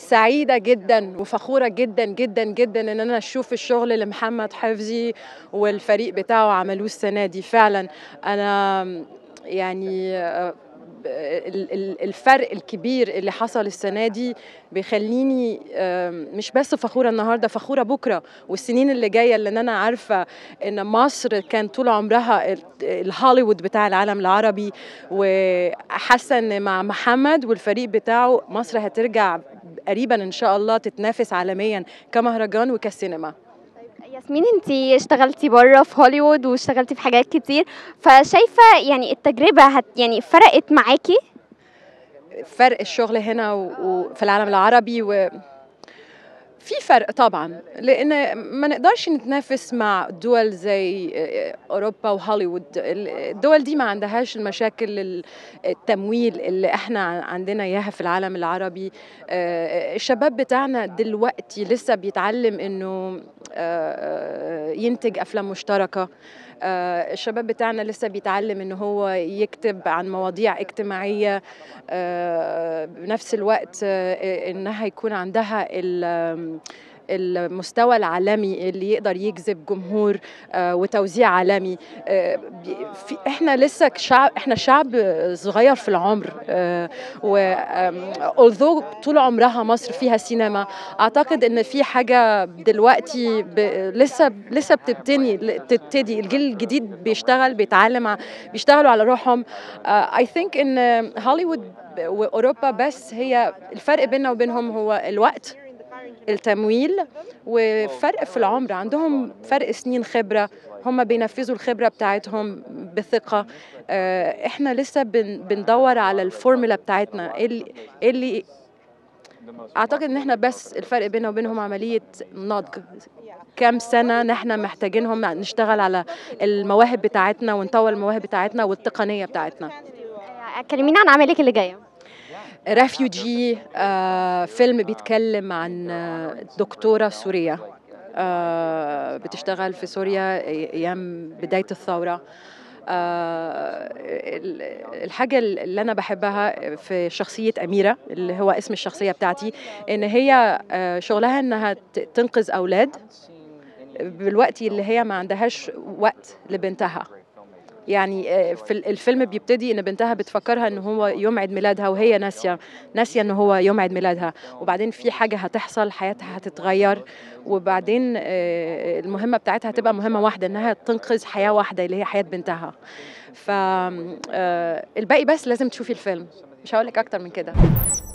سعيدة جدا وفخورة جدا جدا جدا ان انا اشوف الشغل اللي محمد حفظي والفريق بتاعه عملوه السنة دي فعلا انا يعني آه، ال- ال- الفرق الكبير اللي حصل السنة دي بيخليني آم، مش بس فخورة النهاردة فخورة بكرة والسنين اللي جاية لأن أنا عارفة إن مصر كان طول عمرها ال- الهوليوود بتاع العالم العربي وحاسة إن مع محمد والفريق بتاعه مصر هترجع قريبا إن شاء الله تتنافس عالميا كمهرجان وكسينما ياسمين انت اشتغلتي بره في هوليوود واشتغلتي في حاجات كتير فشايفه يعني التجربه هت يعني فرقت معاكي فرق الشغل هنا و- وفي العالم العربي و في فرق طبعا لان ما نقدرش نتنافس مع دول زي اوروبا وهوليوود الدول دي ما عندهاش المشاكل ال- التمويل اللي احنا عندنا اياها في العالم العربي آه، الشباب بتاعنا دلوقتي لسه بيتعلم انه آه، ينتج افلام مشتركه آه، الشباب بتاعنا لسه بيتعلم ان هو يكتب عن مواضيع اجتماعيه آه، بنفس الوقت آه، انها يكون عندها ال- المستوى العالمي اللي يقدر يجذب جمهور آه، وتوزيع عالمي آه، بي- في احنا لسه شعب احنا شعب صغير في العمر آه، و آم، although طول عمرها مصر فيها سينما اعتقد ان في حاجه دلوقتي ب... لسه لسه بتبتني تبتدي الجيل الجديد بيشتغل بيتعلم ع- بيشتغلوا على روحهم اي ثينك ان هوليوود واوروبا بس هي الفرق بيننا وبينهم هو الوقت التمويل وفرق في العمر عندهم فرق سنين خبرة هم بينفذوا الخبرة بتاعتهم بثقة آه، احنا لسه بن بندور على الفورمولا بتاعتنا إيه اللي إيه اللي اعتقد ان احنا بس الفرق بيننا وبينهم عملية نضج كام سنة نحن محتاجينهم نشتغل على المواهب بتاعتنا ونطور المواهب بتاعتنا والتقنية بتاعتنا آه، كلمينا عن اعمالك اللي جايه ريفيوجي آه فيلم بيتكلم عن آه، دكتورة سورية آه بتشتغل في سوريا أيام بداية الثورة آه ال- الحاجة اللي أنا بحبها في شخصية أميرة اللي هو اسم الشخصية بتاعتي إن هي آه شغلها إنها ت- تنقذ أولاد بالوقت اللي هي ما عندهاش وقت لبنتها يعني آه، في ال- الفيلم بيبتدي ان بنتها بتفكرها ان هو يوم عيد ميلادها وهي ناسيه ناسيه ان هو يوم عيد ميلادها وبعدين في حاجه هتحصل حياتها هتتغير وبعدين آه، المهمه بتاعتها هتبقى مهمه واحده انها تنقذ حياه واحده اللي هي حياه بنتها ف آه، الباقي بس لازم تشوفي الفيلم مش هقول لك اكتر من كده